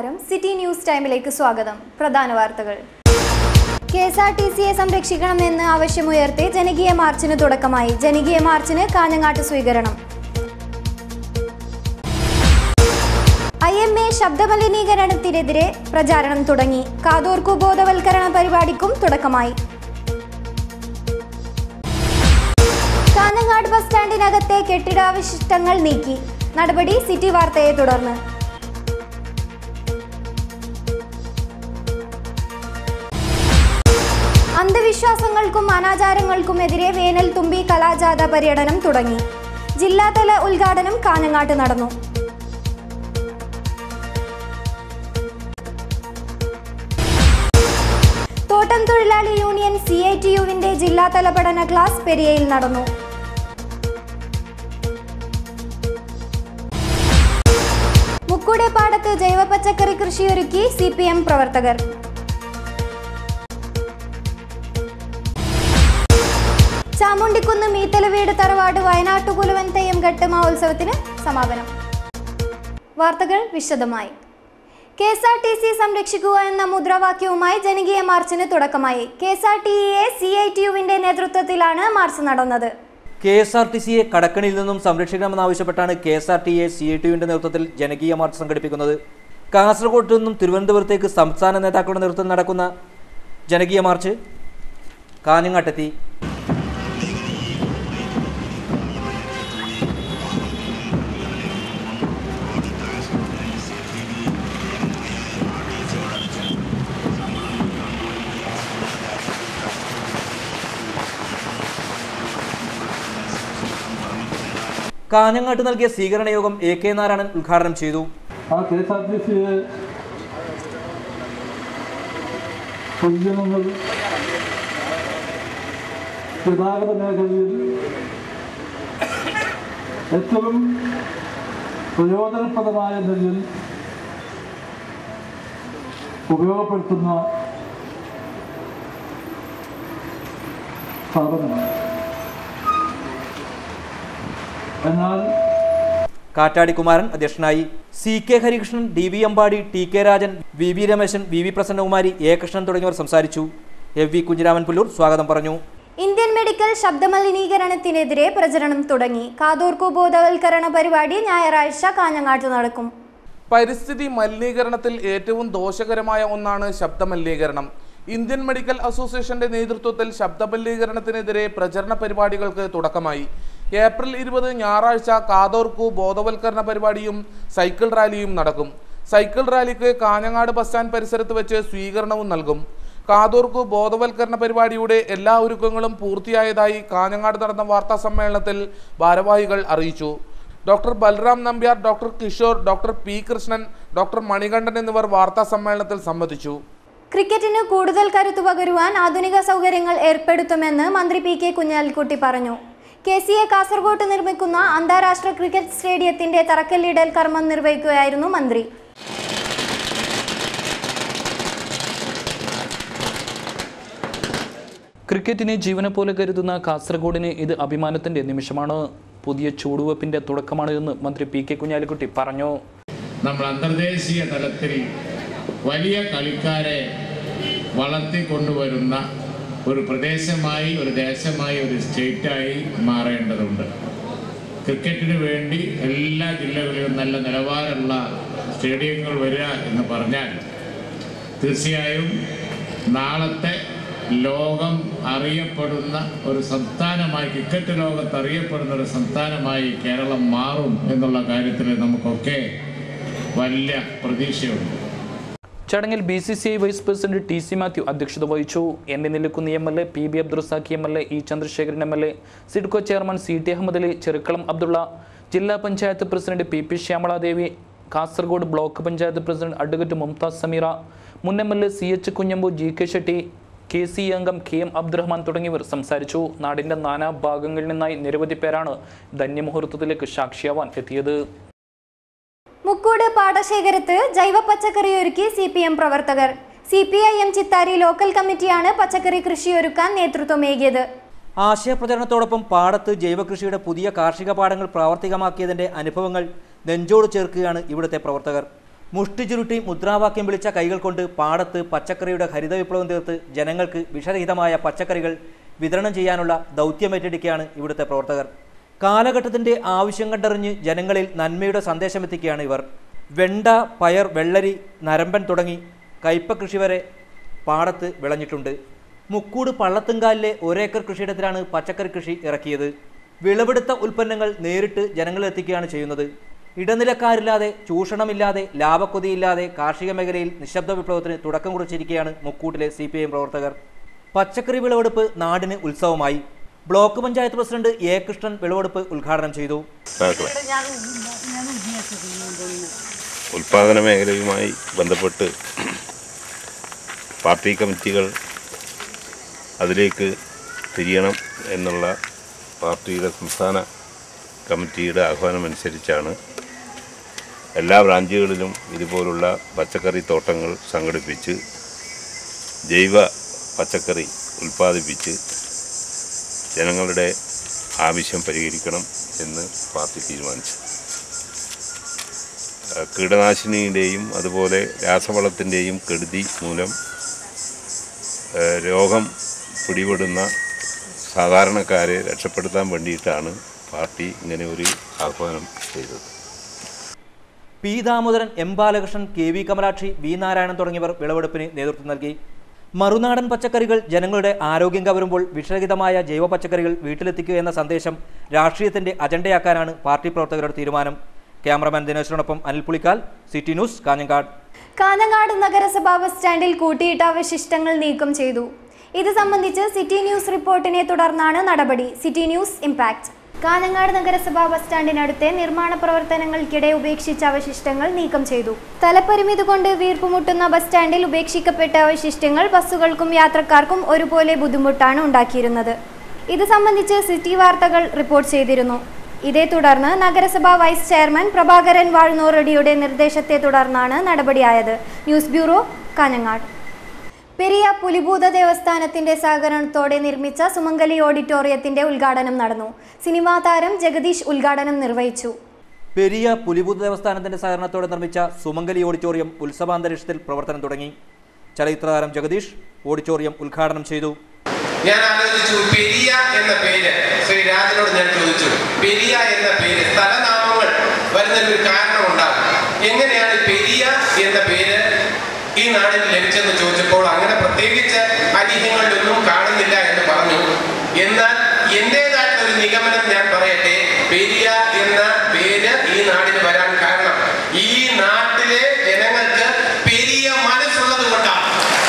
നമസ്കാരം city news ടൈമിലേക്ക് സ്വാഗതം പ്രധാന വാർത്തകൾ കെ എസ് ആർ ടി സിയെ സംരക്ഷിക്കണമെന്ന് ആവശ്യമുയർത്തി ജനകീയ മാർച്ചിന് തുടക്കമായി ജനകീയ മാർച്ചിന് കാഞ്ഞങ്ങാട്ട് സ്വീകരണം ഐ എം എ ശബ്ദമലിനീകരണത്തിനെതിരെ പ്രചാരണം തുടങ്ങി കാതോർക്കു ബോധവൽക്കരണ പരിപാടിക്കും തുടക്കമായി കാഞ്ഞങ്ങാട് ബസ് സ്റ്റാൻഡിനകത്തെ കെട്ടിടാവശിഷ്ടങ്ങൾ നീക്കി നടപടി സിറ്റി വാർത്തയെ തുടർന്ന് അന്ധവിശ്വാസങ്ങൾക്കും അനാചാരങ്ങൾക്കുമെതിരെ വേനൽ തുമ്പി കലാജാഥ പര്യടനം തുടങ്ങി ജില്ലാതല ഉദ്ഘാടനം കാഞ്ഞങ്ങാട്ട് നടന്നു തോട്ടം തൊഴിലാളി യൂണിയൻ സി ഐ ടി യുവിന്റെ ജില്ലാതല പഠന ക്ലാസ് പെരിയയിൽ നടന്നു മുക്കൂടെ പാടത്ത് ജൈവ പച്ചക്കറി കൃഷിയൊരുക്കി സി പി എം പ്രവർത്തകർ ചാമുണ്ടിക്കുന്ന് മീത്തലവീട് തറവാട് വയനാട്ടുകുലുവൻ തെയ്യം ഘട്ട് മഹോത്സവത്തിന് സമാപനം വാർത്തകൾ വിശദമായി K S R T C സംരക്ഷിക്കുക എന്ന മുദ്രാവാക്യവുമായി ജനകീയ മാർച്ചിന് തുടക്കമായി K S R T A C I T യുവിന്റെ നേതൃത്വത്തിലാണ് മാർച്ച് നടന്നത് കെ എസ് ആർ ടി സിയെ കടക്കണിൽ നിന്നും സംരക്ഷിക്കണമെന്നാവശ്യപ്പെട്ടാണ് K S R T A C I ടിയുവിന്റെ നേതൃത്വത്തിൽ ജനകീയ മാർച്ച് സംഘടിപ്പിക്കുന്നത് കാസർഗോഡ് നിന്നും തിരുവനന്തപുരത്തേക്ക് സംസ്ഥാന നേതാക്കളുടെ നേതൃത്വത്തിൽ നടക്കുന്ന ജനകീയ മാർച്ച് കാഞ്ഞങ്ങാട്ടെത്തി കാഞ്ഞങ്ങാട്ട് നൽകിയ സ്വീകരണ യോഗം എ കെ നാരായണൻ ഉദ്ഘാടനം ചെയ്തു ആ കെ എസ് ആർ ടി സിയെ പൊതുജനങ്ങൾ ഗതാഗത മേഖലയിൽ ഏറ്റവും പ്രയോജനപ്രദമായ നിലയിൽ ഉപയോഗപ്പെടുത്തുന്ന സ്ഥാപനമാണ് എന്നാൽ കാറ്റാടി കുമാരൻ അധ്യക്ഷനായി C K Harikrishnan D V Ambadi T K Rajan V V Rameshan V V Prasannakumari A Krishnan തുടങ്ങിയവർ സംസാരിച്ചു എഫ് വി കുഞ്ഞിരാമൻ പുല്ലൂർ സ്വാഗതം പറഞ്ഞു ഇന്ത്യൻ മെഡിക്കൽ ശബ്ദമലിനീകരണത്തിനെതിരെ പ്രചരണം തുടങ്ങി കാതോർക്കു ബോധവൽക്കരണ പരിപാടി ഞായറാഴ്ച കാഞ്ഞങ്ങാട്ട് നടക്കും പരിസ്ഥിതി മലിനീകരണത്തിൽ ഏറ്റവും ദോഷകരമായ ഒന്നാണ് ശബ്ദമലിനീകരണം ഇന്ത്യൻ മെഡിക്കൽ അസോസിയേഷന്റെ നേതൃത്വത്തിൽ ശബ്ദമലിനീകരണത്തിനെതിരെ പ്രചരണ പരിപാടികൾക്ക് തുടക്കമായി ഏപ്രിൽ ഇരുപത് ഞായറാഴ്ച കാതോർക്കു ബോധവൽക്കരണ പരിപാടിയും സൈക്കിൾ റാലിയും നടക്കും സൈക്കിൾ റാലിക്ക് കാഞ്ഞങ്ങാട് ബസ് സ്റ്റാൻഡ് പരിസരത്ത് വെച്ച് സ്വീകരണവും നൽകും കാതോർക്കു ബോധവൽക്കരണ പരിപാടിയുടെ എല്ലാ ഒരുക്കങ്ങളും പൂർത്തിയായതായി കാഞ്ഞങ്ങാട് നടന്ന വാർത്താ സമ്മേളനത്തിൽ ഭാരവാഹികൾ അറിയിച്ചു doctor Balram Nambiar doctor Kishore doctor P Krishnan doctor Manikandan എന്നിവർ വാർത്താ സമ്മേളനത്തിൽ സംബന്ധിച്ചു ക്രിക്കറ്റിന് കൂടുതൽ കരുത്തു പകരുവാൻ ആധുനിക സൗകര്യങ്ങൾ ഏർപ്പെടുത്തുമെന്ന് മന്ത്രി പി കെ കുഞ്ഞാലിക്കുട്ടി പറഞ്ഞു കെ സി എ കാസർഗോട്ട് നിർമ്മിക്കുന്ന അന്താരാഷ്ട്ര ക്രിക്കറ്റ് സ്റ്റേഡിയത്തിന്റെ തറക്കല്ലിടൽ കർമ്മം നിർവഹിക്കുകയായിരുന്നു മന്ത്രി ക്രിക്കറ്റിനെ ജീവനെ പോലെ കരുതുന്ന കാസർഗോഡിന് ഇത് അഭിമാനത്തിന്റെ നിമിഷമാണ് പുതിയ ചൂടുവെപ്പിന്റെ തുടക്കമാണ് എന്ന് മന്ത്രി പി കെ കുഞ്ഞാലിക്കുട്ടി പറഞ്ഞു നമ്മൾ അന്തർദേശീയ തലത്തിൽ വലിയ കളിക്കാരെ വളർത്തിക്കൊണ്ടുവരുന്ന ഒരു പ്രദേശമായി ഒരു ദേശമായി ഒരു സ്റ്റേറ്റായി മാറേണ്ടതുണ്ട് ക്രിക്കറ്റിന് വേണ്ടി എല്ലാ ജില്ലകളിലും നല്ല നിലവാരമുള്ള സ്റ്റേഡിയങ്ങൾ വരിക എന്ന് പറഞ്ഞാൽ തീർച്ചയായും നാളത്തെ ലോകം അറിയപ്പെടുന്ന ഒരു സംസ്ഥാനമായി ക്രിക്കറ്റ് ലോകത്ത് അറിയപ്പെടുന്ന ഒരു സംസ്ഥാനമായി കേരളം മാറും എന്നുള്ള കാര്യത്തിൽ നമുക്കൊക്കെ വലിയ പ്രതീക്ഷയുണ്ട് ചടങ്ങിൽ B C C I vice president T C Mathew അധ്യക്ഷത വഹിച്ചു N A Nellikkunnu M L A P B Abdurazak M L A E Chandrasekharan M L A SIDCO chairman C T Ahammed Ali Cherkalam Abdulla ജില്ലാ panchayat president P P Shyamaladevi Kasaragod block panchayat president advocate Mumtaz Sameera മുൻ M L A C H Kunhambu G K Shetty K C അംഗം K M Abdurahman തുടങ്ങിയവർ സംസാരിച്ചു നാടിന്റെ നാനാ ഭാഗങ്ങളിൽ നിന്നായി നിരവധി പേരാണ് ധന്യമുഹൂർത്തത്തിലേക്ക് സാക്ഷിയാവാൻ എത്തിയത് മുക്കൂട് പാടശേഖരത്ത് ജൈവ പച്ചക്കറി ഒരുക്കി സി പി എം പ്രവർത്തകർ C P I M Chittari local കമ്മിറ്റിയാണ് പച്ചക്കറി കൃഷിയൊരുക്കാൻ നേതൃത്വമേകിയത് ആശയപ്രചരണത്തോടൊപ്പം പാടത്ത് ജൈവകൃഷിയുടെ പുതിയ കാർഷിക പാഠങ്ങൾ പ്രാവർത്തികമാക്കിയതിന്റെ അനുഭവങ്ങൾ നെഞ്ചോട് ചേർക്കുകയാണ് ഇവിടുത്തെ പ്രവർത്തകർ മുഷ്ടി ചുരുട്ടി മുദ്രാവാക്യം വിളിച്ച കൈകൾ കൊണ്ട് പാടത്ത് പച്ചക്കറിയുടെ ഹരിത വിപ്ലവം തീർത്ത് ജനങ്ങൾക്ക് വിഷരഹിതമായ പച്ചക്കറികൾ വിതരണം ചെയ്യാനുള്ള ദൗത്യമേറ്റെടുക്കുകയാണ് ഇവിടുത്തെ പ്രവർത്തകർ കാലഘട്ടത്തിന്റെ ആവശ്യം കണ്ടറിഞ്ഞ് ജനങ്ങളിൽ നന്മയുടെ സന്ദേശമെത്തിക്കുകയാണ് ഇവർ വെണ്ട പയർ വെള്ളരി നരമ്പൻ തുടങ്ങി കയ്പ കൃഷി വരെ പാടത്ത് വിളഞ്ഞിട്ടുണ്ട് മുക്കൂട് പള്ളത്തുംകാലിലെ ഒരേക്കർ കൃഷിയിടത്തിലാണ് പച്ചക്കറി കൃഷി ഇറക്കിയത് വിളവെടുത്ത ഉൽപ്പന്നങ്ങൾ നേരിട്ട് ജനങ്ങളിലെത്തിക്കുകയാണ് ചെയ്യുന്നത് ഇടനിലക്കാരില്ലാതെ ചൂഷണമില്ലാതെ ലാഭക്കൊതിയില്ലാതെ കാർഷിക മേഖലയിൽ നിശബ്ദ വിപ്ലവത്തിന് തുടക്കം കുറിച്ചിരിക്കുകയാണ് മുക്കൂട്ടിലെ സി പ്രവർത്തകർ പച്ചക്കറി വിളവെടുപ്പ് നാടിന് ഉത്സവമായി block panchayat president A Krishnan വിളവെടുപ്പ് ഉദ്ഘാടനം ചെയ്തു ഉൽപാദന മേഖലയുമായി ബന്ധപ്പെട്ട് പാർട്ടി കമ്മിറ്റികൾ അതിലേക്ക് തിരിയണം എന്നുള്ള പാർട്ടിയുടെ സംസ്ഥാന കമ്മിറ്റിയുടെ ആഹ്വാനമനുസരിച്ചാണ് എല്ലാ ബ്രാഞ്ചുകളിലും ഇതുപോലുള്ള പച്ചക്കറി തോട്ടങ്ങൾ സംഘടിപ്പിച്ച് ജൈവ പച്ചക്കറി ഉൽപ്പാദിപ്പിച്ച് ജനങ്ങളുടെ ആവശ്യം പരിഹരിക്കണം എന്ന് പാർട്ടി തീരുമാനിച്ചു ഏഹ് കീടനാശിനിയുടെയും അതുപോലെ രാസവളത്തിൻ്റെയും കെടുതി മൂലം ഏഹ് രോഗം പിടിപെടുന്ന സാധാരണക്കാരെ രക്ഷപ്പെടുത്താൻ വേണ്ടിയിട്ടാണ് പാർട്ടി ഇങ്ങനെ ഒരു ആഹ്വാനം ചെയ്തത് P Damodaran M Balakrishnan K V Kamalakshi V Narayanan തുടങ്ങിയവർ വിളവെടുപ്പിന് നേതൃത്വം നൽകി മറുനാടൻ പച്ചക്കറികൾ ജനങ്ങളുടെ ആരോഗ്യം കവരുമ്പോൾ വിഷരഹിതമായ ജൈവ പച്ചക്കറികൾ വീട്ടിലെത്തിക്കുക എന്ന സന്ദേശം രാഷ്ട്രീയത്തിന്റെ അജണ്ടയാക്കാനാണ് പാർട്ടി പ്രവർത്തകരുടെ തീരുമാനം ക്യാമറമാൻ ദിനേശിനോടൊപ്പം അനിൽ പുളിക്കാൽ സിറ്റി ന്യൂസ് കാഞ്ഞങ്ങാട് കാഞ്ഞങ്ങാട് നഗരസഭാ ബസ് സ്റ്റാൻഡിൽ കൂട്ടിയിട്ട അവശിഷ്ടങ്ങൾ നീക്കം ചെയ്തു ഇത് സംബന്ധിച്ച് സിറ്റി ന്യൂസ് റിപ്പോർട്ടിനെ തുടർന്നാണ് നടപടി സിറ്റി ന്യൂസ് ഇംപാക്ട് കാഞ്ഞങ്ങാട് നഗരസഭാ ബസ് സ്റ്റാൻഡിനടുത്തെ നിർമ്മാണ പ്രവർത്തനങ്ങൾക്കിടെ ഉപേക്ഷിച്ച അവശിഷ്ടങ്ങൾ നീക്കം ചെയ്തു സ്ഥലപരിമിതി കൊണ്ട് വീർപ്പുമുട്ടുന്ന ബസ് സ്റ്റാൻഡിൽ ഉപേക്ഷിക്കപ്പെട്ട അവശിഷ്ടങ്ങൾ ബസ്സുകൾക്കും യാത്രക്കാർക്കും ഒരുപോലെ ബുദ്ധിമുട്ടാണ് ഉണ്ടാക്കിയിരുന്നത് ഇത് സംബന്ധിച്ച് സിറ്റി വാർത്തകൾ റിപ്പോർട്ട് ചെയ്തിരുന്നു ഇതേ തുടർന്ന് നഗരസഭാ വൈസ് ചെയർമാൻ പ്രഭാകരൻ വാഴ്ന്നൂറടിയുടെ നിർദ്ദേശത്തെ തുടർന്നാണ് നടപടിയായത് ന്യൂസ് ബ്യൂറോ കാഞ്ഞങ്ങാട് പെരിയ പുലിഭൂത ദേവസ്ഥാനത്തിന്റെ സഹകരണത്തോടെ നിർമ്മിച്ച സുമംഗലി ഓഡിറ്റോറിയത്തിന്റെ ഉദ്ഘാടനം നടന്നു സിനിമാ താരം ജഗദീഷ് ഉദ്ഘാടനം നിർവഹിച്ചു പെരിയ പുലിഭൂത ദേവസ്ഥാനത്തിന്റെ സഹകരണത്തോടെ നിർമ്മിച്ച സുമംഗലി ഓഡിറ്റോറിയം ഉത്സവാന്തരീക്ഷത്തിൽ പ്രവർത്തനം തുടങ്ങി ചലച്ചിത്രതാരം ജഗദീഷ് ഓഡിറ്റോറിയം ഉദ്ഘാടനം ചെയ്തു ഞാൻ ആലോചിച്ചു പെരിയ എന്ന പേര് ശ്രീ രാജനോട് ഞാൻ ചോദിച്ചു പെരിയ എന്ന പേര് സ്ഥലനാമങ്ങൾ വരുന്നതിന് ഒരു കാരണം ഉണ്ടാകും എങ്ങനെയാണ് പെരിയ എന്ന പേര് ഈ നാടിന് ലഭിച്ചെന്ന് ചോദിച്ചപ്പോൾ അങ്ങനെ പ്രത്യേകിച്ച് ഐതിഹ്യങ്ങളിലൊന്നും കാണുന്നില്ല എന്ന് പറഞ്ഞു എന്നാൽ എന്റേതായിട്ടുള്ള ഒരു നിഗമനം ഞാൻ പറയട്ടെ പെരിയ എന്ന പേര് ഈ നാടിന് വരാൻ കാരണം ഈ നാട്ടിലെ ജനങ്ങൾക്ക് പെരിയ മനസ്സുള്ളത് കൊണ്ടാണ്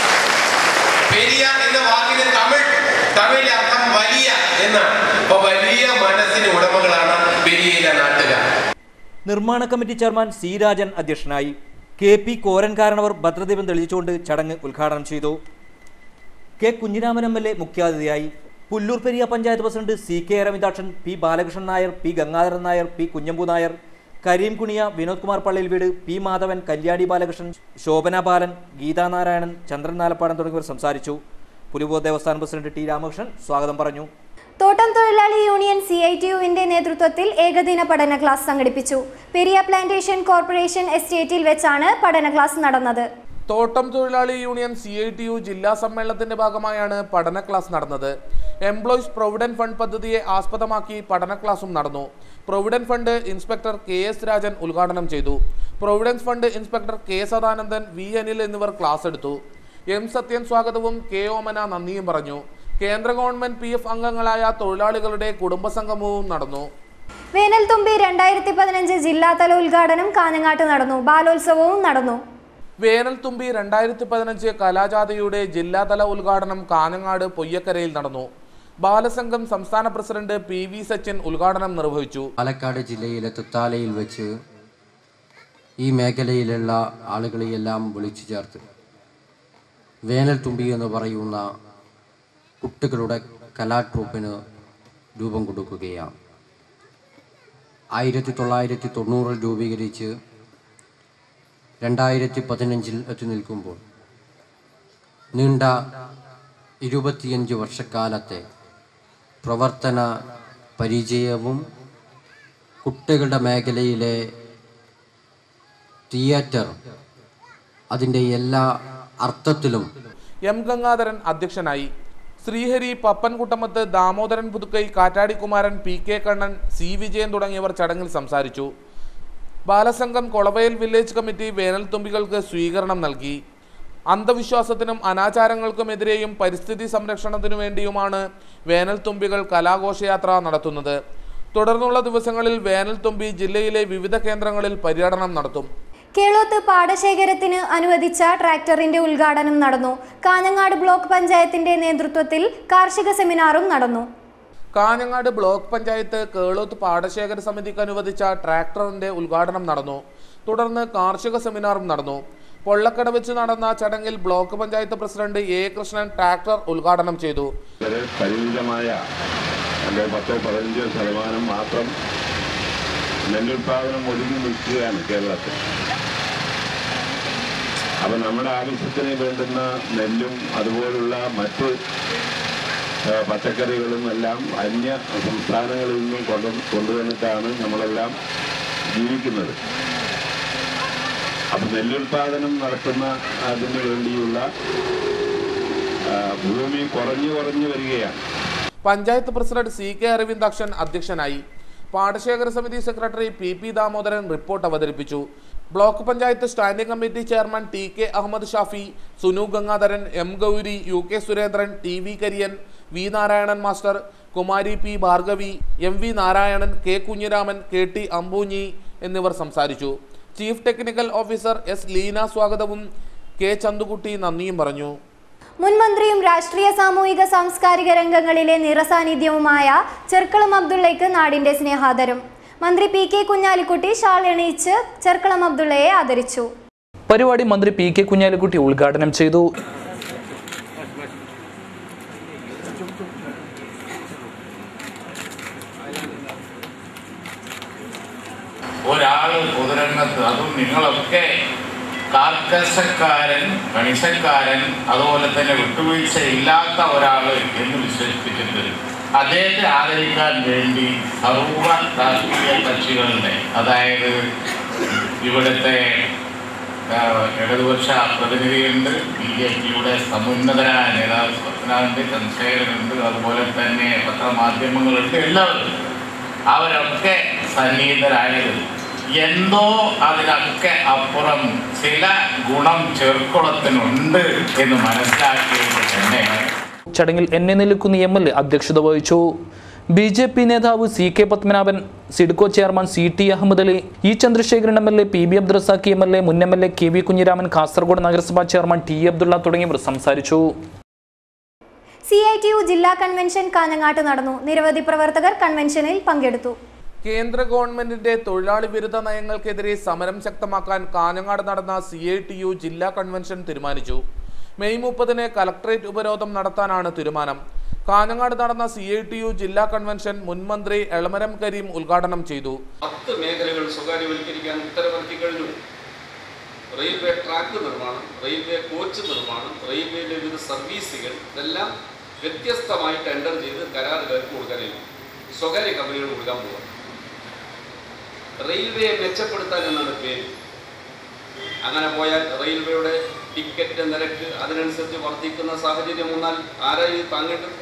പെരിയ എന്ന വാക്കിന് തമിഴ് തമിഴിലെ അർത്ഥം വലിയ എന്നാണ് അപ്പൊ വലിയ മനസ്സിന് ഉടമകളാണ് പെരിയയിലെ നാട്ടുകാർ നിർമ്മാണ കമ്മിറ്റി ചെയർമാൻ സി രാജൻ അധ്യക്ഷനായി കെ പി കോരൻകാരനവർ ഭദ്രദീപം തെളിയിച്ചുകൊണ്ട് ചടങ്ങ് ഉദ്ഘാടനം ചെയ്തു K Kunhiraman M L A മുഖ്യാതിഥിയായി Pullur Periya panchayat president C K Ravidakshan P Balakrishnan Nair P Gangadharan Nair P Kunhambu Nair Karim Kuniya Vinod Kumar പള്ളിയിൽ വീട് പി മാധവൻ കല്യാണി ബാലകൃഷ്ണൻ ശോഭന ബാലൻ ഗീതാ നാരായണൻ ചന്ദ്രൻ നാലപ്പാടൻ തുടങ്ങിയവർ സംസാരിച്ചു പുലിബോ ദേവസ്ഥാന പ്രസിഡന്റ് ടി രാമകൃഷ്ണൻ സ്വാഗതം പറഞ്ഞു തോട്ടം തൊഴിലാളി യൂണിയൻ സി ഐ ടി യുവിന്റെ നേതൃത്വത്തിൽ ഏകദിന പഠന ക്ലാസ് സംഘടിപ്പിച്ചു പെരിയ പ്ലാന്റേഷൻ കോർപ്പറേഷൻ എസ്റ്റേറ്റിൽ വെച്ചാണ് പഠന ക്ലാസ് നടന്നത് തോട്ടം തൊഴിലാളി union C I T U ജില്ലാ സമ്മേളനത്തിന്റെ ഭാഗമായാണ് പഠന ക്ലാസ് നടന്നത് എംപ്ലോയീസ് പ്രൊവിഡന്റ് ഫണ്ട് പദ്ധതിയെ ആസ്പദമാക്കി പഠന ക്ലാസും നടന്നു provident fund inspector K S Rajan ഉദ്ഘാടനം ചെയ്തു providence fund inspector K Sadanandan V Anil എന്നിവർ ക്ലാസ് എടുത്തു എം സത്യൻ സ്വാഗതവും കെ ഓമന നന്ദിയും പറഞ്ഞു കേന്ദ്ര ഗവൺമെന്റ് പി എഫ് അംഗങ്ങളായ തൊഴിലാളികളുടെ കുടുംബസംഗമവും നടന്നു വേനൽ തുമ്പി രണ്ടായിരത്തി പതിനഞ്ച് ജില്ലാതല ഉദ്ഘാടനം കാഞ്ഞങ്ങാട്ട് നടന്നു ബാലോത്സവവും നടന്നു വേനൽ തുമ്പി രണ്ടായിരത്തി പതിനഞ്ച് കലാജാഥയുടെ ജില്ലാതല ഉദ്ഘാടനം കാഞ്ഞങ്ങാട് പൊയ്യക്കരയിൽ നടന്നു ബാലസംഘം സംസ്ഥാന പ്രസിഡന്റ് പി വി സച്ചിൻ ഉദ്ഘാടനം നിർവഹിച്ചു പാലക്കാട് ജില്ലയിലെ തുത്താലയിൽ വെച്ച് ഈ മേഖലയിലുള്ള ആളുകളെയെല്ലാം വിളിച്ചു ചേർത്ത് വേനൽ തുമ്പി എന്ന് പറയുന്ന കുട്ടികളുടെ കലാട്രൂപ്പിന് രൂപം കൊടുക്കുകയാണ് ആയിരത്തി തൊള്ളായിരത്തി തൊണ്ണൂറിൽ രൂപീകരിച്ച് രണ്ടായിരത്തി പതിനഞ്ചിൽ എത്തി നിൽക്കുമ്പോൾ നീണ്ട ഇരുപത്തിയഞ്ച് വർഷക്കാലത്തെ പ്രവർത്തന പരിചയവും കുട്ടികളുടെ മേഖലയിലെ തിയേറ്റർ അതിൻ്റെ എല്ലാ അർത്ഥത്തിലും എം ഗംഗാധരൻ അധ്യക്ഷനായി Sreehari Pappankuttamath Damodaran Puthukkai Kattadikumaran P K Kannan C Vijayan തുടങ്ങിയവർ ചടങ്ങിൽ സംസാരിച്ചു ബാലസംഘം കൊളവയൽ വില്ലേജ് കമ്മിറ്റി വേനൽത്തുമ്പികൾക്ക് സ്വീകരണം നൽകി അന്ധവിശ്വാസത്തിനും അനാചാരങ്ങൾക്കുമെതിരെയും പരിസ്ഥിതി സംരക്ഷണത്തിനു വേണ്ടിയുമാണ് വേനൽത്തുമ്പികൾ കലാഘോഷയാത്ര നടത്തുന്നത് തുടർന്നുള്ള ദിവസങ്ങളിൽ വേനൽത്തുമ്പി ജില്ലയിലെ വിവിധ കേന്ദ്രങ്ങളിൽ പര്യടനം നടത്തും കേളോത്ത് പാടശേഖരത്തിന് അനുവദിച്ച ട്രാക്ടറിന്റെ ഉദ്ഘാടനം നടന്നു കാഞ്ഞങ്ങാട് ബ്ലോക്ക് പഞ്ചായത്തിന്റെ നേതൃത്വത്തിൽ കാർഷിക സെമിനാറും നടന്നു കാഞ്ഞങ്ങാട് ബ്ലോക്ക് പഞ്ചായത്ത് കേളോത്ത് പാടശേഖര സമിതിക്ക് അനുവദിച്ച ട്രാക്ടറിന്റെ ഉദ്ഘാടനം നടന്നു തുടർന്ന് കാർഷിക സെമിനാറും നടന്നു പൊള്ളക്കട വെച്ച് നടന്ന ചടങ്ങിൽ block panchayat president A Krishnan tractor ഉദ്ഘാടനം ചെയ്തു വളരെ പരിമിതമായ അല്ലെങ്കിൽ പത്തോ പതിനഞ്ചോ ശതമാനം മാത്രം നെല്ലുൽപാദനം ഒതുങ്ങി നിൽക്കുകയാണ് കേരളത്തിൽ അപ്പം നമ്മുടെ ആവശ്യത്തിന് വേണ്ടുന്ന നെല്ലും അതുപോലുള്ള മറ്റ് ആ, പച്ചക്കറികളും എല്ലാം അന്യ സംസ്ഥാനങ്ങളിൽ നിന്നും കൊണ്ടു കൊണ്ടുവന്നിട്ടാണ് നമ്മളെല്ലാം ജീവിക്കുന്നത് അപ്പം നെല്ലുൽപാദനം നടത്തുന്ന അതിന് വേണ്ടിയുള്ള ആ, ഭൂമി കുറഞ്ഞു കുറഞ്ഞു വരികയാണ് panchayat president C K Aravindakshan അധ്യക്ഷനായി പാടശേഖര സമിതി secretary P P Damodaran report അവതരിപ്പിച്ചു block panchayat standing committee chairman T K Ahammed Shafi Sunu Gangadharan M Gauri U K Surendran T V Kariyan V Narayanan master Kumari P Bhargavi M V Narayanan K Kunhiraman K T Ambunhi എന്നിവർ സംസാരിച്ചു chief technical officer S Leena സ്വാഗതവും കെ ചന്തുകുട്ടി നന്ദിയും പറഞ്ഞു മുൻ മന്ത്രിയും രാഷ്ട്രീയ സാമൂഹിക സാംസ്കാരിക രംഗങ്ങളിലെ നിറസാന്നിധ്യവുമായ ചെർക്കളം അബ്ദുള്ളയ്ക്ക് നാടിന്റെ സ്നേഹാദരം മന്ത്രി പി കെ കുഞ്ഞാലിക്കുട്ടി ഷാൾ എണീച്ച് ചെർക്കളം അബ്ദുള്ളയെ ആദരിച്ചു പരിപാടി മന്ത്രി പി കെ കുഞ്ഞാലിക്കുട്ടി ഉദ്ഘാടനം ചെയ്തു ഒരാള് പൊതുരംഗത്ത് അതും നിങ്ങളൊക്കെ കാർക്കശക്കാരൻ കണിശക്കാരൻ അതുപോലെ തന്നെ വിട്ടുവീഴ്ച ഇല്ലാത്ത ഒരാള് എന്ന് വിശേഷിപ്പിച്ചിട്ട് അദ്ദേഹത്തെ ആദരിക്കാൻ വേണ്ടി സർവ രാഷ്ട്രീയ കക്ഷികളുടെ അതായത് ഇവിടുത്തെ ആ, ഇടതുപക്ഷ പ്രതിനിധിയുണ്ട് ബി ജെ പിയുടെ സമുന്നതരായ നേതാവ് സ്വപ്നാണ്ട് ചന്ദ്രശേഖരനുണ്ട് അതുപോലെ തന്നെ പത്രമാധ്യമങ്ങളുണ്ട് എല്ലാവരും അവരൊക്കെ സന്നിഹിതരായത് എന്തോ അതിനൊക്കെ അപ്പുറം ചില ഗുണം ചെറുക്കുളത്തിനുണ്ട് എന്ന് മനസ്സിലാക്കിയത് തന്നെയാണ് ചടങ്ങിൽ N A Nellikkunnu M L A അധ്യക്ഷത വഹിച്ചു ബി ജെ പി നേതാവ് C K Padmanabhan SIDCO chairman C T Ahammed Ali E Chandrasekharan M L A P B Abdurazak M L A മുൻ M L A K V Kunhiraman Kasaragod നഗരസഭാ ചെയർമാൻ ടി അബ്ദുള്ള തുടങ്ങിയവർ സംസാരിച്ചു സി ഐ ടി യു ജില്ലാ convention കാഞ്ഞങ്ങാട്ട് നടന്നു നിരവധി പ്രവർത്തകർ കൺവെൻഷനിൽ പങ്കെടുത്തു കേന്ദ്ര ഗവൺമെന്റിന്റെ തൊഴിലാളി വിരുദ്ധ നയങ്ങൾക്കെതിരെ സമരം ശക്തമാക്കാൻ കാഞ്ഞങ്ങാട് നടന്ന സി ഐ ടി യു ജില്ലാ കൺവെൻഷൻ തീരുമാനിച്ചു മെയ് മുപ്പതിന് കലക്ട്രേറ്റ് ഉപരോധം നടത്താനാണ് തീരുമാനം കാഞ്ഞങ്ങാട് നടന്ന സി ഐ ടി യു ജില്ലാ കൺവെൻഷൻ മുൻമന്ത്രി എളമരം കരീം ഉദ്ഘാടനം ചെയ്തു പത്ത് മേഖലകൾ സ്വകാര്യവൽക്കരിക്കാൻ ഉത്തരവിറക്കി കഴിഞ്ഞു റെയിൽവേ ട്രാക്ക് നിർമ്മാണം റെയിൽവേ കോച്ച് നിർമ്മാണം റെയിൽവേയിലെ വിവിധ സർവീസുകൾ ഇതെല്ലാം വ്യത്യസ്തമായി ടെൻഡർ ചെയ്ത് കരാറുകാർക്ക് കൊടുക്കാനായി സ്വകാര്യ കമ്പനികൾ കൊടുക്കാൻ പോവുക റെയിൽവേയെ മെച്ചപ്പെടുത്താൻ എന്നാണ് പേര് അങ്ങനെ പോയാൽ റെയിൽവേയുടെ ടിക്കറ്റ് നിരക്ക് അതിനനുസരിച്ച് വർദ്ധിക്കുന്ന സാഹചര്യം വന്നാൽ ആരാ ഇത് താങ്ങേണ്ടത്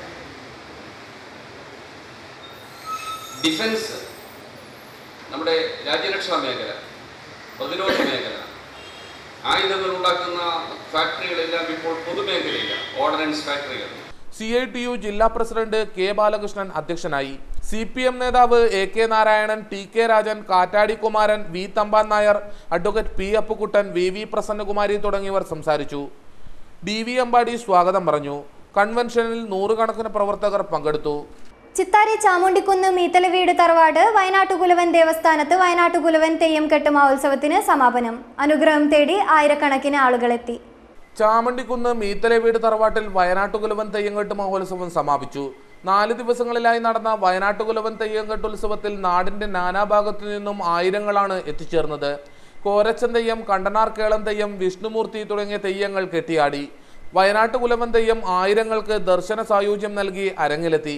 ഡിഫൻസ് നമ്മുടെ രാജ്യരക്ഷാ മേഖല പ്രതിരോധ മേഖല ആയുധങ്ങൾ ഉണ്ടാക്കുന്ന ഫാക്ടറികളെല്ലാം ഇപ്പോൾ പൊതുമേഖലയില്ല ഓർഡിനൻസ് ഫാക്ടറികൾ സി ഐ ടി യു ജില്ലാ പ്രസിഡന്റ് കെ ബാലകൃഷ്ണൻ അധ്യക്ഷനായി സി പി എം നേതാവ് A K Narayanan T K Rajan Kattadi Kumaran V Thampan Nair advocate P Appukuttan V V Prasannakumari തുടങ്ങിയവർ സംസാരിച്ചു ഡി വി അമ്പാടി സ്വാഗതം പറഞ്ഞു കൺവെൻഷനിൽ നൂറുകണക്കിന് പ്രവർത്തകർ പങ്കെടുത്തു ചിത്താരി ചാമുണ്ടിക്കുന്ന് മീത്തലവീട് തറവാട് വയനാട്ടുകുലവൻ ദേവസ്ഥാനത്ത് വയനാട്ടുകുലവൻ തെയ്യം കെട്ട് മഹോത്സവത്തിന് സമാപനം അനുഗ്രഹം തേടി ആയിരക്കണക്കിന് ആളുകളെത്തി ചാമണ്ടിക്കുന്ന് മീത്തലവീട് തറവാട്ടിൽ വയനാട്ടുകുലവൻ തെയ്യങ്കെട്ട് മഹോത്സവം സമാപിച്ചു നാല് ദിവസങ്ങളിലായി നടന്ന വയനാട്ടുകുലവൻ തെയ്യങ്കെട്ടുത്സവത്തിൽ നാടിന്റെ നാനാഭാഗത്തു നിന്നും ആയിരങ്ങളാണ് എത്തിച്ചേർന്നത് കോരച്ചൻ തെയ്യം കണ്ടനാർ കേളം തെയ്യം വിഷ്ണുമൂർത്തി തുടങ്ങിയ തെയ്യങ്ങൾ കെട്ടിയാടി വയനാട്ടുകുലവൻ തെയ്യം ആയിരങ്ങൾക്ക് ദർശന സായുജ്യം നൽകി അരങ്ങിലെത്തി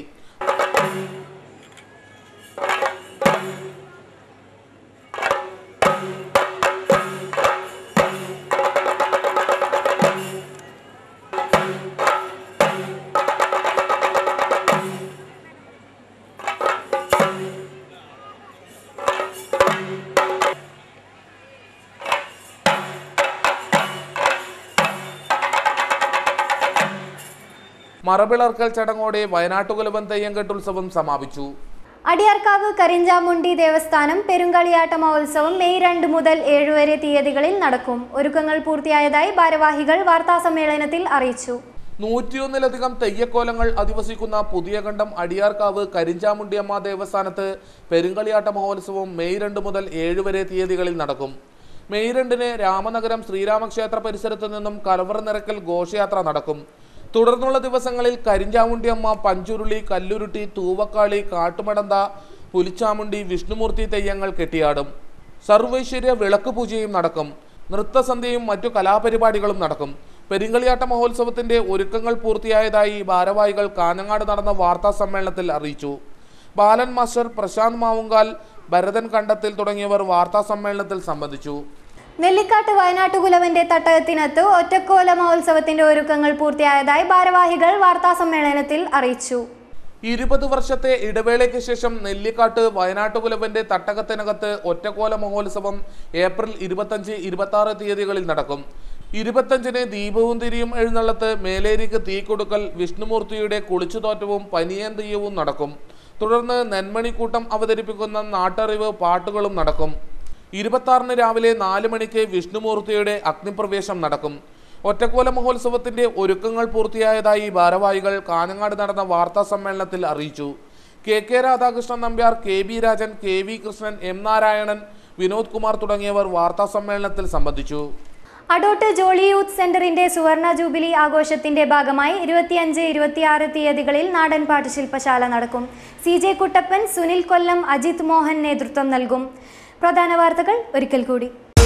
മറവിളർക്കൽ ചടങ്ങോടെ വയനാട്ടുകുലവൻ തെയ്യംകെട്ടുത്സവം സമാപിച്ചു അടിയാർക്കാവ് കരിഞ്ചാമുണ്ടി ദേവസ്ഥാനം പെരുങ്കളിയാട്ട മഹോത്സവം മെയ് രണ്ട് മുതൽ ഏഴ് വരെ തീയതികളിൽ നടക്കും ഒരുക്കങ്ങൾ പൂർത്തിയായതായി ഭാരവാഹികൾ വാർത്താസമ്മേളനത്തിൽ അറിയിച്ചു നൂറ്റിയൊന്നിലധികം തെയ്യക്കോലങ്ങൾ അധിവസിക്കുന്ന പുതിയ കണ്ടം അടിയാർക്കാവ് കരിഞ്ചാമുണ്ടിയമ്മ ദേവസ്ഥാനത്ത് പെരുങ്കളിയാട്ട മഹോത്സവം മെയ് രണ്ട് മുതൽ ഏഴ് വരെ തീയതികളിൽ നടക്കും മെയ് രണ്ടിന് രാമനഗരം ശ്രീരാമക്ഷേത്ര പരിസരത്തു നിന്നും കലവറ നിറക്കൽ ഘോഷയാത്ര നടക്കും തുടർന്നുള്ള ദിവസങ്ങളിൽ കരിഞ്ചാമുണ്ടിയമ്മ പഞ്ചുരുളി കല്ലുരുട്ടി തൂവക്കാളി കാട്ടുമടന്ത പുലിച്ചാമുണ്ടി വിഷ്ണുമൂർത്തി തെയ്യങ്ങൾ കെട്ടിയാടും സർവൈശ്വര്യ വിളക്ക് പൂജയും നടക്കും നൃത്തസന്ധ്യയും മറ്റു കലാപരിപാടികളും നടക്കും പെരിങ്കളിയാട്ട മഹോത്സവത്തിന്റെ ഒരുക്കങ്ങൾ പൂർത്തിയായതായി ഭാരവാഹികൾ കാഞ്ഞങ്ങാട് നടന്ന വാർത്താ സമ്മേളനത്തിൽ അറിയിച്ചു ബാലൻ മാസ്റ്റർ പ്രശാന്ത് മാവുങ്കാൽ ഭരതൻ കണ്ടത്തിൽ തുടങ്ങിയവർ വാർത്താ സമ്മേളനത്തിൽ സംബന്ധിച്ചു നെല്ലിക്കാട്ട് വയനാട്ടുകുലവന്റെ തട്ടകത്തിനത്ത് ഒറ്റക്കോല മഹോത്സവത്തിന്റെ ഒരുക്കങ്ങൾ പൂർത്തിയായതായി ഭാരവാഹികൾ വാർത്താസമ്മേളനത്തിൽ അറിയിച്ചു ഇരുപത് വർഷത്തെ ഇടവേളയ്ക്ക് ശേഷം നെല്ലിക്കാട്ട് വയനാട്ടുകുലവന്റെ തട്ടകത്തിനകത്ത് ഒറ്റക്കോല മഹോത്സവം ഏപ്രിൽ ഇരുപത്തഞ്ച് ഇരുപത്തി ആറ് തീയതികളിൽ നടക്കും ഇരുപത്തഞ്ചിന് ദീപവും തിരിയും എഴുന്നള്ളത്ത് മേലേരിക്ക് തീ കൊടുക്കൽ വിഷ്ണുമൂർത്തിയുടെ കുളിച്ചുതോറ്റവും പനിയൻ തീയവും നടക്കും തുടർന്ന് നെന്മണിക്കൂട്ടം അവതരിപ്പിക്കുന്ന നാട്ടറിവ് പാട്ടുകളും നടക്കും ഇരുപത്തി രാവിലെ നാല് മണിക്ക് വിഷ്ണുമൂർത്തിയുടെ അഗ്നിപ്രവേശം നടക്കും ഒറ്റക്കോല മഹോത്സവത്തിന്റെ ഒരുക്കങ്ങൾ പൂർത്തിയായതായി ഭാരവാഹികൾ കാഞ്ഞങ്ങാട് നടന്ന വാർത്താ സമ്മേളനത്തിൽ അറിയിച്ചു K K Radhakrishnan Nambiar K B Rajan K V Krishnan M Narayanan Vinod Kumar തുടങ്ങിയവർ വാർത്താ സമ്മേളനത്തിൽ സംബന്ധിച്ചു അടോട്ട് ജോളി യൂത്ത് സെന്ററിന്റെ സുവർണ ജൂബിലി ആഘോഷത്തിന്റെ ഭാഗമായി ഇരുപത്തിയഞ്ച് ഇരുപത്തിയാറ് തീയതികളിൽ നാടൻ പാട്ട് ശില്പശാല നടക്കും സി ജെ കുട്ടപ്പൻ സുനിൽ കൊല്ലം അജിത് മോഹൻ നേതൃത്വം നൽകും പ്രധാന വാർത്തകൾ ഒരിക്കൽ കൂടി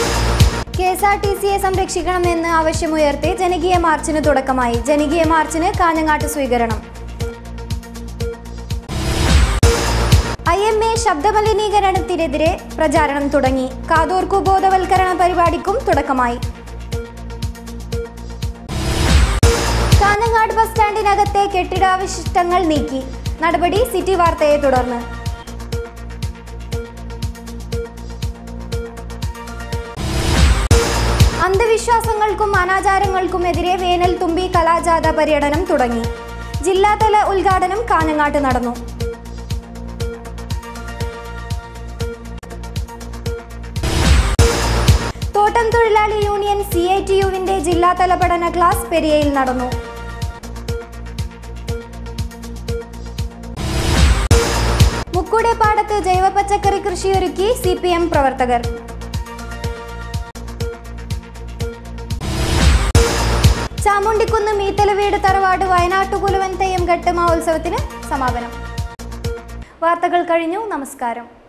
കെ എസ് ആർ ടി സിയെ സംരക്ഷിക്കണമെന്ന് ആവശ്യമുയർത്തി ജനകീയ മാർച്ചിന് തുടക്കമായി ജനകീയ മാർച്ചിന് കാഞ്ഞങ്ങാട്ട് സ്വീകരണം ഐ എം എ ശബ്ദമലിനീകരണത്തിനെതിരെ പ്രചാരണം തുടങ്ങി കാതോർക്കു ബോധവൽക്കരണ പരിപാടിക്കും തുടക്കമായി കാഞ്ഞങ്ങാട് ബസ് സ്റ്റാൻഡിനകത്തെ കെട്ടിടാവശിഷ്ടങ്ങൾ നീക്കി നടപടി സിറ്റി വാർത്തയെ തുടർന്ന് അന്ധവിശ്വാസങ്ങൾക്കും അനാചാരങ്ങൾക്കുമെതിരെ വേനൽ തുമ്പി കലാജാഥ പര്യടനം തുടങ്ങി ജില്ലാതല ഉദ്ഘാടനം കാഞ്ഞങ്ങാട്ട് നടന്നു തോട്ടം തൊഴിലാളി യൂണിയൻ സി ഐ ടി യുവിന്റെ ജില്ലാതല പഠന ക്ലാസ് പെരിയയിൽ നടന്നു മുക്കൂടെ പാടത്ത് ജൈവ പച്ചക്കറി കൃഷിയൊരുക്കി സി പി എം പ്രവർത്തകർ ചാമുണ്ടിക്കുന്ന് മീത്തലവീട് തറവാട് വയനാട്ടുകുലുവൻ തെയ്യം ഘട്ട് മഹോത്സവത്തിന് സമാപനം വാർത്തകൾ കഴിഞ്ഞു നമസ്കാരം